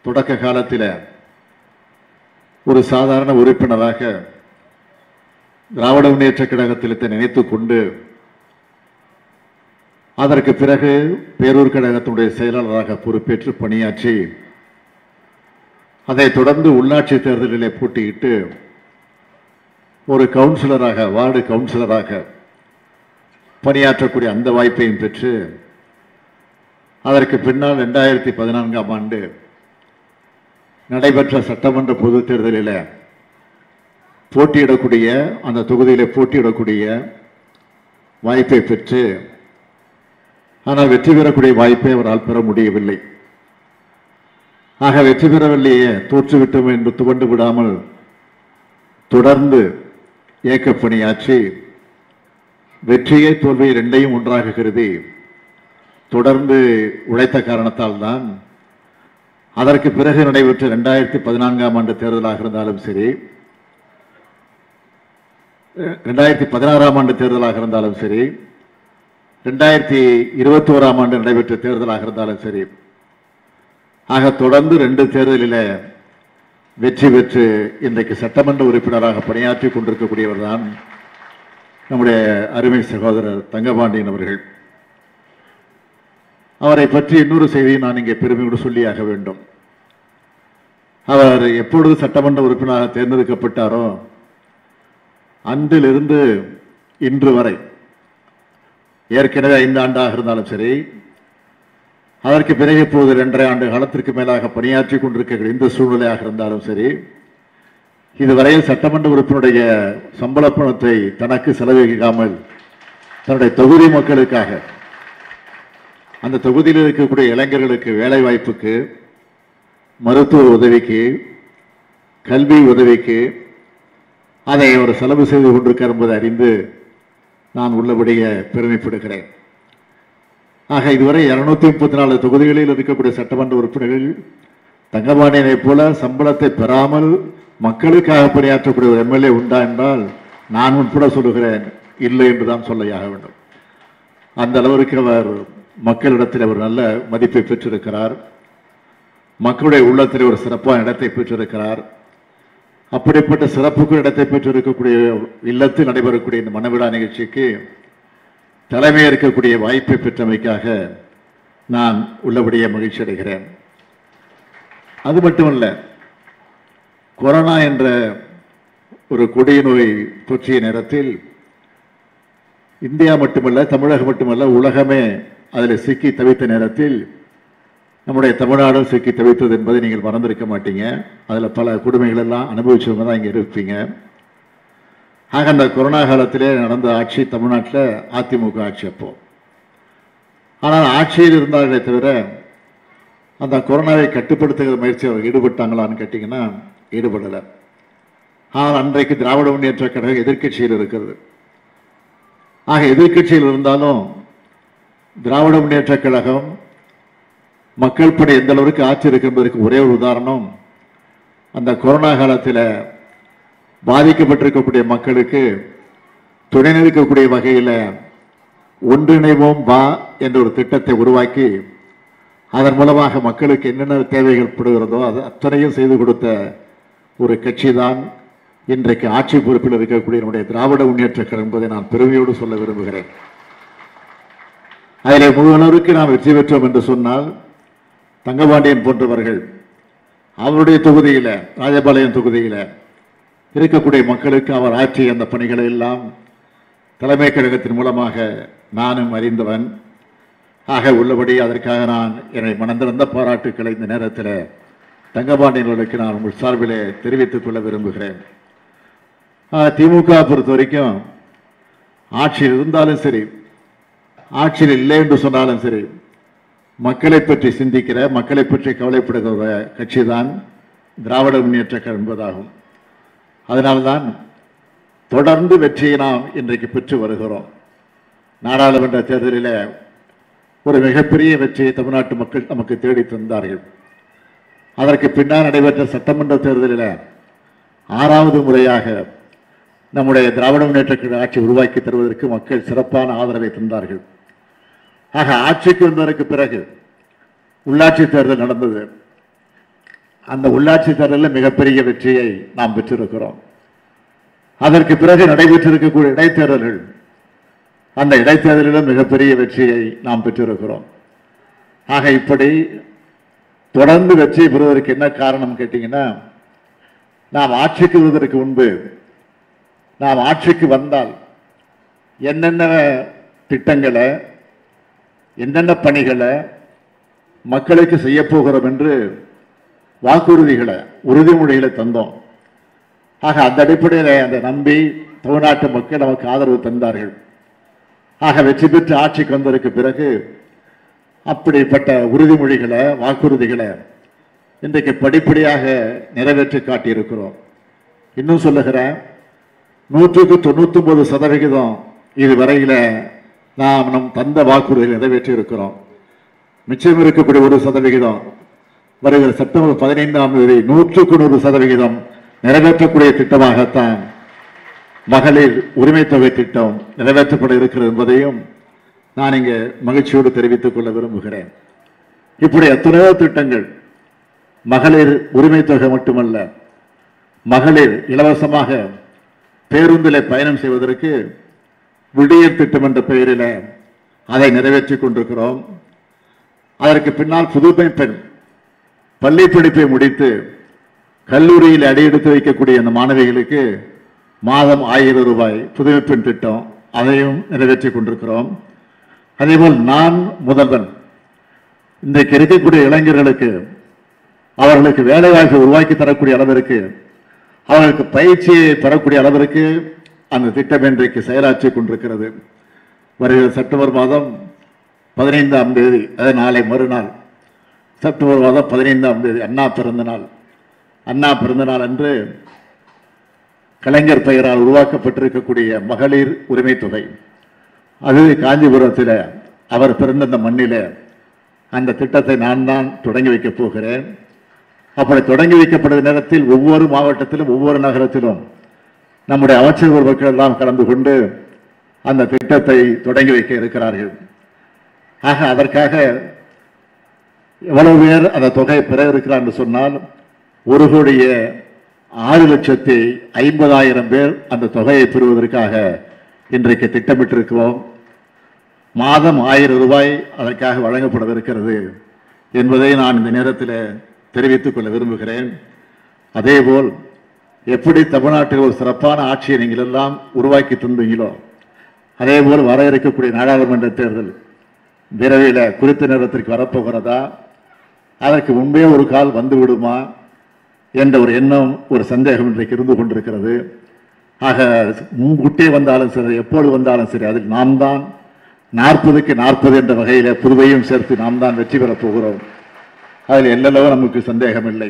தொடக்க காலத்தில் ஒரு சாதாரண உறுப்பினராக திராவிட முன்னேற்ற கழகத்தில் நினைத்து கொண்டு அதற்கு பிறகு பேரூர் கழகத்தினுடைய செயலாளராக பொறுப்பேற்று பணியாற்றி அதைத் தொடர்ந்து உள்ளாட்சி தேர்தலிலே போட்டியிட்டு ஒரு கவுன்சிலராக வார்டு கவுன்சிலராக பணியாற்றக்கூடிய அந்த வாய்ப்பையும் பெற்று அதற்கு பின்னால் ரெண்டாயிரத்தி பதினான்காம் ஆண்டு நடைபெற்ற சட்டமன்ற பொதுத் தேர்தலில் போட்டியிடக்கூடிய அந்த தொகுதியிலே போட்டியிடக்கூடிய வாய்ப்பை பெற்று ஆனால் வெற்றி பெறக்கூடிய வாய்ப்பை அவரால் பெற முடியவில்லை ஆக வெற்றி பெறவில்லையே தோற்றுவிட்டோம் என்று துவண்டு விடாமல் தொடர்ந்து இயக்கப் பணியாற்றி வெற்றியை தோல்வியை ரெண்டையும் ஒன்றாக கருதி தொடர்ந்து உழைத்த காரணத்தால் தான் அதற்கு பிறகு நடைபெற்ற ரெண்டாயிரத்தி பதினான்காம் ஆண்டு தேர்தலாக இருந்தாலும் சரி ரெண்டாயிரத்தி பதினாறாம் ஆண்டு தேர்தலாக இருந்தாலும் சரி ரெண்டாயிரத்தி இருபத்தி ஓராம் ஆண்டு நடைபெற்ற தேர்தலாக இருந்தாலும் சரி ஆக தொடர்ந்து ரெண்டு தேர்தலில் வெற்றி பெற்று இன்றைக்கு சட்டமன்ற உறுப்பினராக பணியாற்றி கொண்டிருக்கக்கூடியவர் தான் நம்முடைய அருமை சகோதரர் தங்கபாண்டியன் அவர்கள் அவரை பற்றி இன்னொரு செய்தியை நான் இங்கே பெருமையோடு சொல்லியாக வேண்டும் அவர் எப்பொழுது சட்டமன்ற உறுப்பினராக தேர்ந்தெடுக்கப்பட்டாரோ அன்றிலிருந்து இன்று வரை ஏற்கனவே ஐந்து ஆண்டாக இருந்தாலும் சரி அதற்கு பிறகு இப்போது இரண்டரை ஆண்டு காலத்திற்கு மேலாக பணியாற்றி கொண்டிருக்கிற இந்த சூழ்நிலையாக இருந்தாலும் சரி இதுவரையில் சட்டமன்ற உறுப்பினருடைய சம்பள பணத்தை தனக்கு செலவழிக்காமல் தன்னுடைய தொகுதி மக்களுக்காக அந்த தொகுதியில் இருக்கக்கூடிய இளைஞர்களுக்கு வேலை வாய்ப்புக்கு மருத்துவ உதவிக்கு கல்வி உதவிக்கு அதை அவர் செலவு செய்து கொண்டிருக்கார் என்பதை அறிந்து நான் உள்ளபடியே பெருமைப்படுகிறேன் ஆக இதுவரை இருநூத்தி முப்பத்தி நாலு தொகுதிகளில் இருக்கக்கூடிய சட்டமன்ற உறுப்பினர்கள் தங்கபாண்டியனைப் போல சம்பளத்தை பெறாமல் மக்களுக்காக பணியாற்றக்கூடிய ஒரு எம்எல்ஏ உண்டா என்றால் நான் உட்பட சொல்லுகிறேன் இல்லை என்று தான் சொல்லையாக வேண்டும் அந்த அளவிற்கு அவர் மக்களிடத்தில் ஒரு நல்ல மதிப்பை பெற்றிருக்கிறார் மக்களுடைய உள்ளத்தில் ஒரு சிறப்பான இடத்தை பெற்றிருக்கிறார் அப்படிப்பட்ட சிறப்புக்கு இடத்தை பெற்றிருக்கக்கூடிய இல்லத்தில் நடைபெறக்கூடிய இந்த மனவிழா நிகழ்ச்சிக்கு தலைமை இருக்கக்கூடிய வாய்ப்பை பெற்றமைக்காக நான் உள்ளபடியே மகிழ்ச்சி அடைகிறேன் அது மட்டுமல்ல கொரோனா என்ற ஒரு கொடிய நோய் தொற்றிய நேரத்தில் இந்தியா மட்டுமல்ல தமிழகம் மட்டுமல்ல உலகமே அதில் சிக்கி தவித்த நேரத்தில் நம்முடைய தமிழ்நாடும் சிக்கி தவித்தது என்பதை நீங்கள் மறந்திருக்க மாட்டீங்க அதில் பல கொடுமைகள் எல்லாம் அனுபவிச்சவங்க தான் இங்கே இருப்பீங்க ஆக அந்த கொரோனா காலத்திலே நடந்த ஆட்சி தமிழ்நாட்டில் அதிமுக ஆட்சி அப்போ ஆனால் ஆட்சியில் இருந்தார்களே தவிர அந்த கொரோனாவை கட்டுப்படுத்துகிற முயற்சி அவர் ஈடுபட்டாங்களான்னு கேட்டிங்கன்னா ஈடுபடலை ஆனால் அன்றைக்கு திராவிட முன்னேற்ற கழகம் எதிர்க்கட்சியில் இருக்கிறது ஆக எதிர்க்கட்சியில் இருந்தாலும் திராவிட முன்னேற்ற கழகம் மக்கள் படை எந்த அளவுக்கு ஆட்சி இருக்கு என்பதற்கு ஒரே ஒரு உதாரணம் அந்த கொரோனா காலத்தில் பாதிக்கப்பட்டிருக்கக்கூடிய மக்களுக்கு துணை நிற்கக்கூடிய வகையில் ஒன்றிணைவோம் வா என்ற ஒரு திட்டத்தை உருவாக்கி அதன் மூலமாக மக்களுக்கு என்னென்ன தேவைகள் படுகிறதோ அது அத்தனையும் செய்து கொடுத்த ஒரு கட்சி தான் இன்றைக்கு ஆட்சி பொறுப்பில் இருக்கக்கூடிய நம்முடைய திராவிட முன்னேற்ற கழகம் என்பதை நான் பெருமையோடு சொல்ல விரும்புகிறேன் அதில் முழுவளவுக்கு நாம் வெற்றி பெற்றோம் என்று சொன்னால் தங்கபாண்டியன் போன்றவர்கள் அவருடைய தொகுதியில் ராஜபாளையம் தொகுதியில் இருக்கக்கூடிய மக்களுக்கு அவர் ஆற்றிய அந்த பணிகளை எல்லாம் தலைமை கழகத்தின் மூலமாக நானும் அறிந்தவன் ஆக உள்ளபடி அதற்காக நான் என்னை மனந்திறந்த பாராட்டுக்களை இந்த நேரத்தில் தங்கபாண்டியர்களுக்கு நான் உங்கள் சார்பிலே தெரிவித்துக் கொள்ள விரும்புகிறேன் ஆக, திமுக பொறுத்த வரைக்கும் ஆட்சியில் இருந்தாலும் சரி ஆட்சியில் இல்லை என்று சொன்னாலும் சரி மக்களை பற்றி சிந்திக்கிற மக்களை பற்றி கவலைப்படுகிற கட்சி தான் திராவிட முன்னேற்ற கழகம் என்பதாகும் அதனால்தான் தொடர்ந்து வெற்றியை நாம் இன்றைக்கு பெற்று வருகிறோம் நாடாளுமன்ற தேர்தலில் ஒரு மிகப்பெரிய வெற்றியை தமிழ்நாட்டு மக்கள் நமக்கு தேடி தந்தார்கள் அதற்கு பின்னால் நடைபெற்ற சட்டமன்ற தேர்தலில் ஆறாவது முறையாக நம்முடைய திராவிட முன்னேற்ற கழக ஆட்சி உருவாக்கி தருவதற்கு மக்கள் சிறப்பான ஆதரவை தந்தார்கள் ஆக ஆட்சிக்கு வந்ததற்கு பிறகு உள்ளாட்சி தேர்தல் நடந்தது அந்த உள்ளாட்சி தேர்தலில் மிகப்பெரிய வெற்றியை நாம் பெற்றிருக்கிறோம் அதற்கு பிறகு நடைபெற்றிருக்கக்கூடிய இடைத்தேர்தல்கள் அந்த இடைத்தேர்தலிலும் மிகப்பெரிய வெற்றியை நாம் பெற்றிருக்கிறோம் ஆக இப்படி தொடர்ந்து வெற்றி பெறுவதற்கு என்ன காரணம் கேட்டீங்கன்னா நாம் ஆட்சிக்கு வருவதற்கு முன்பு நாம் ஆட்சிக்கு வந்தால் என்னென்ன திட்டங்களை என்னென்ன பணிகளை மக்களுக்கு செய்ய போகிறோம் என்று வாக்குறுதிகளை உறுதிமொழிகளை தந்தோம் ஆக அந்த அடிப்படையில் அதை நம்பி தமிழ்நாட்டு மக்கள் நமக்கு ஆதரவு தந்தார்கள் ஆக வெற்றி பெற்று ஆட்சிக்கு வந்ததற்கு பிறகு அப்படிப்பட்ட உறுதிமொழிகளை வாக்குறுதிகளை இன்றைக்கு படிப்படியாக நிறைவேற்றி காட்டியிருக்கிறோம் இன்னும் சொல்லுகிறேன் நூற்றுக்கு தொண்ணூத்தி ஒன்பது சதவிகிதம் இதுவரையில நாம் நம் தந்த வாக்குறுதிகளை நிறைவேற்றி இருக்கிறோம் மிச்சம் இருக்கக்கூடிய ஒரு சதவிகிதம் வருகிற செப்டம்பர் பதினைந்தாம் தேதி நூற்றுக்கு நூறு சதவிகிதம் நிறைவேற்றக்கூடிய திட்டமாகத்தான் மகளிர் உரிமை தொகை திட்டம் நிறைவேற்றப்பட இருக்கிறது என்பதையும் நான் இங்கே மகிழ்ச்சியோடு தெரிவித்துக் கொள்ள விரும்புகிறேன் இப்படி எத்தனையோ திட்டங்கள் மகளிர் உரிமை தொகை மட்டுமல்ல மகளிர் இலவசமாக பேருந்தில் பயணம் செய்வதற்கு விடியல் திட்டம் என்ற பெயரில் அதை நிறைவேற்றிக் கொண்டிருக்கிறோம் அதற்கு பின்னால் புதுமை பெண் பள்ளி படிப்பை முடித்து கல்லூரியில் அடியெடுத்து வைக்கக்கூடிய அந்த மாணவிகளுக்கு மாதம் ஆயிரம் ரூபாய் புதுமை பெண் திட்டம் அதையும் நிறைவேற்றி கொண்டிருக்கிறோம் அதேபோல் நான் முதல்வன் இன்றைக்கு இருக்கக்கூடிய இளைஞர்களுக்கு அவர்களுக்கு வேலைவாய்ப்பை உருவாக்கி தரக்கூடிய அளவிற்கு அவர்களுக்கு பயிற்சியை பெறக்கூடிய அளவிற்கு அந்த திட்டம் இன்றைக்கு செயலாற்றி கொண்டிருக்கிறது வருகிற செப்டம்பர் மாதம் பதினைந்தாம் தேதி அது நாளை மறுநாள் செப்டம்பர் மாதம் பதினைந்தாம் தேதி அண்ணா பிறந்த நாள் அண்ணா பிறந்த நாள் அன்று கலைஞர் பெயரால் உருவாக்கப்பட்டிருக்கக்கூடிய மகளிர் உரிமை தொகை அது காஞ்சிபுரத்தில் அவர் பிறந்த அந்த மண்ணிலே அந்த திட்டத்தை நான் தான் தொடங்கி வைக்கப் போகிறேன் அப்படி தொடங்கி வைக்கப்பட்ட நேரத்தில் ஒவ்வொரு மாவட்டத்திலும் ஒவ்வொரு நகரத்திலும் நம்முடைய அமைச்சர் மக்கள் எல்லாம் கலந்து கொண்டு அந்த திட்டத்தை தொடங்கி வைக்க இருக்கிறார்கள் ஆக அதற்காக எவ்வளவு பேர் அந்த தொகையை பெற இருக்கிறார் என்று சொன்னால் ஒரு கோடிய ஆறு லட்சத்தி ஐம்பதாயிரம் பேர் அந்த தொகையை பெறுவதற்காக இன்றைக்கு திட்டமிட்டிருக்கிறோம் மாதம் ஆயிரம் ரூபாய் அதற்காக வழங்கப்படவிருக்கிறது என்பதை நான் இந்த நேரத்தில் தெரிவித்துக் கொள்ள விரும்புகிறேன் அதேபோல் எப்படி தமிழ்நாட்டில் ஒரு சிறப்பான ஆட்சியை நீங்கள் எல்லாம் உருவாக்கி தந்தீங்களோ அதேபோல் வர இருக்கக்கூடிய நாடாளுமன்ற தேர்தல் விரைவில் குறித்த நேரத்திற்கு வரப்போகிறதா அதற்கு முன்பே ஒரு கால் வந்து விடுமா என்ற ஒரு எண்ணம் ஒரு சந்தேகம் இன்றைக்கு இருந்து கொண்டிருக்கிறது ஆக முன்கூட்டியே வந்தாலும் சரி எப்பொழுது வந்தாலும் சரி அதில் நாம் தான் நாற்பதுக்கு நாற்பது என்ற வகையில் புதுவையும் சேர்த்து நாம் தான் வெற்றி பெறப் போகிறோம் அதில் எல்லளவு நமக்கு சந்தேகம் இல்லை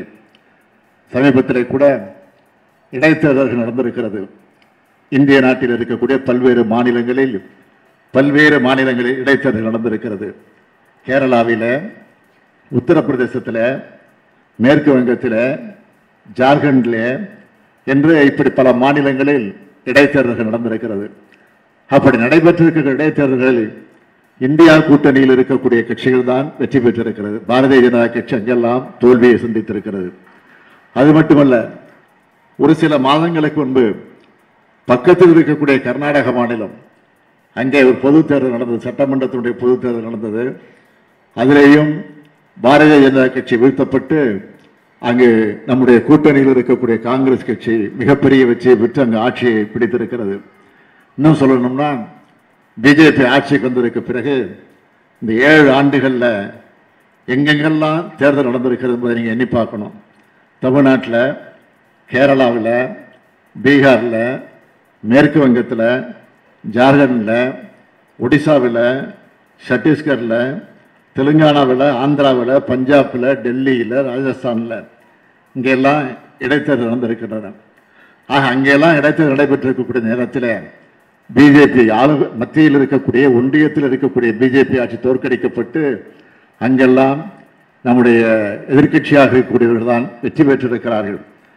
சமீபத்திலே கூட இடைத்தேர்தல்கள் நடந்திருக்கிறது இந்திய நாட்டில் இருக்கக்கூடிய பல்வேறு மாநிலங்களில் பல்வேறு மாநிலங்களில் இடைத்தேர்தல் நடந்திருக்கிறது கேரளாவில் உத்தரப்பிரதேசத்தில் மேற்கு வங்கத்தில் ஜார்க்கண்டில் என்று இப்படி பல மாநிலங்களில் இடைத்தேர்தல்கள் நடந்திருக்கிறது அப்படி நடைபெற்றிருக்கிற இடைத்தேர்தல்களில் இந்தியா கூட்டணியில் இருக்கக்கூடிய கட்சிகள் தான் வெற்றி பெற்றிருக்கிறது பாரதிய ஜனதா கட்சி அங்கெல்லாம் தோல்வியை சந்தித்திருக்கிறது அது மட்டுமல்ல ஒரு சில மாதங்களுக்கு முன்பு பக்கத்தில் இருக்கக்கூடிய கர்நாடக மாநிலம் அங்கே ஒரு பொதுத் தேர்தல் நடந்தது சட்டமன்றத்தினுடைய பொதுத் தேர்தல் நடந்தது அதிலேயும் பாரதிய ஜனதா கட்சி வீழ்த்தப்பட்டு அங்கு நம்முடைய கூட்டணியில் இருக்கக்கூடிய காங்கிரஸ் கட்சி மிகப்பெரிய வெற்றியை பெற்று அங்கு ஆட்சியை பிடித்திருக்கிறது இன்னும் சொல்லணும்னா பிஜேபி ஆட்சிக்கு வந்ததற்கு பிறகு இந்த ஏழு ஆண்டுகளில் எங்கெங்கெல்லாம் தேர்தல் நடந்திருக்கிறது என்பதை நீங்கள் எண்ணி பார்க்கணும் தமிழ்நாட்டில் கேரளாவில் பீகாரில் மேற்கு வங்கத்தில் ஜார்க்கண்டில் ஒடிசாவில் சத்தீஸ்கரில் தெலுங்கானாவில் ஆந்திராவில் பஞ்சாபில் டெல்லியில் ராஜஸ்தானில் இங்கெல்லாம் இடைத்தேர்தல் நடந்திருக்கின்றன ஆக அங்கெல்லாம் இடைத்தேர்தல் நடைபெற்றிருக்கக்கூடிய நேரத்தில் பிஜேபி ஆளு மத்தியில் இருக்கக்கூடிய ஒன்றியத்தில் இருக்கக்கூடிய பிஜேபி ஆட்சி தோற்கடிக்கப்பட்டு அங்கெல்லாம் நம்முடைய எதிர்க்கட்சியாக இருக்கக்கூடியவர்கள் தான் வெற்றி பெற்றிருக்கிறார்கள்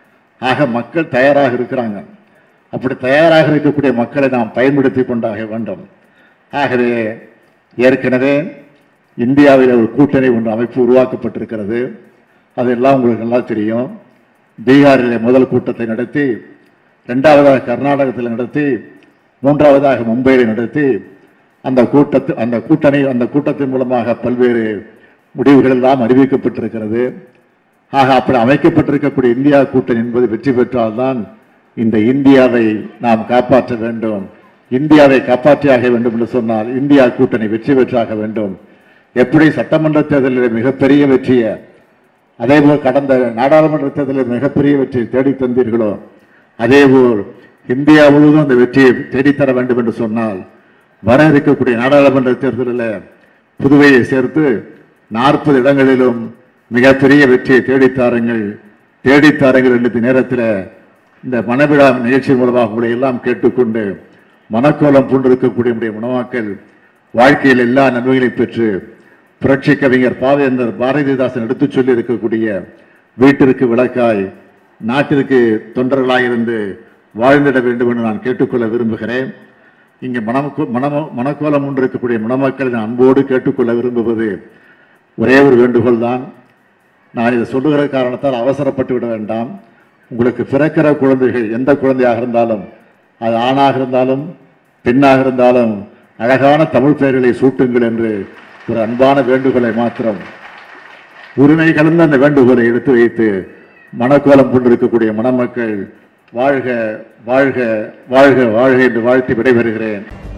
ஆக மக்கள் தயாராக இருக்கிறாங்க அப்படி தயாராக இருக்கக்கூடிய மக்களை நாம் பயன்படுத்தி கொண்டாக வேண்டும் ஆகவே ஏற்கனவே இந்தியாவில் ஒரு கூட்டணி ஒன்று அமைப்பு உருவாக்கப்பட்டிருக்கிறது அதெல்லாம் உங்களுக்கு நல்லா தெரியும் பீகாரிலே முதல் கூட்டத்தை நடத்தி இரண்டாவதாக கர்நாடகத்தில் நடத்தி மூன்றாவதாக மும்பையில் நடத்தி அந்த கூட்டத்து அந்த கூட்டணி அந்த கூட்டத்தின் மூலமாக பல்வேறு முடிவுகள் எல்லாம் அறிவிக்கப்பட்டிருக்கிறது ஆக அப்படி அமைக்கப்பட்டிருக்கக்கூடிய இந்தியா கூட்டணி என்பது வெற்றி பெற்றால்தான் இந்த இந்தியாவை நாம் காப்பாற்ற வேண்டும் இந்தியாவை காப்பாற்றியாக வேண்டும் என்று சொன்னால் இந்தியா கூட்டணி வெற்றி பெற்றாக வேண்டும் எப்படி சட்டமன்ற தேர்தலில் மிகப்பெரிய வெற்றியை அதேபோல் கடந்த நாடாளுமன்ற தேர்தலில் மிகப்பெரிய வெற்றியை தேடித் தந்தீர்களோ அதேபோல் இந்தியா முழுவதும் அந்த வெற்றியை தேடித்தர வேண்டும் என்று சொன்னால் வர இருக்கக்கூடிய நாடாளுமன்ற தேர்தலில் புதுவையை சேர்த்து நாற்பது இடங்களிலும் மிகப்பெரிய வெற்றியை தேடித்தாருங்கள் தேடித்தாருங்கள் என்ற நேரத்தில் இந்த மனவிழா நிகழ்ச்சி மூலமாக உங்களை எல்லாம் கேட்டுக்கொண்டு மனக்கோலம் பூண்டிருக்கக்கூடிய நம்முடைய மணவாக்கள் வாழ்க்கையில் எல்லா நன்மைகளையும் பெற்று புரட்சி கவிஞர் பாவேந்தர் பாரதிதாசன் எடுத்துச் சொல்லி இருக்கக்கூடிய வீட்டிற்கு விளக்காய் நாட்டிற்கு தொண்டர்களாய் இருந்து வாழ்ந்திட வேண்டும் என்று நான் கேட்டுக்கொள்ள விரும்புகிறேன் இங்கே மனம் மனம மனக்கோலம் ஒன்று இருக்கக்கூடிய மணமக்களை நான் அன்போடு கேட்டுக்கொள்ள விரும்புவது ஒரே ஒரு வேண்டுகோள் தான் நான் இதை சொல்லுகிற காரணத்தால் அவசரப்பட்டு விட வேண்டாம் உங்களுக்கு பிறக்கிற குழந்தைகள் எந்த குழந்தையாக இருந்தாலும் அது ஆணாக இருந்தாலும் பெண்ணாக இருந்தாலும் அழகான தமிழ் பெயர்களை சூட்டுங்கள் என்று ஒரு அன்பான வேண்டுகோளை மாத்திரம் உரிமை கலந்த அந்த வேண்டுகோளை எடுத்து வைத்து மனக்கோலம் கொண்டிருக்கக்கூடிய மணமக்கள் வாழ்க வாழ்க வாழ்க வாழ்க என்று வாழ்த்தி விடைபெறுகிறேன்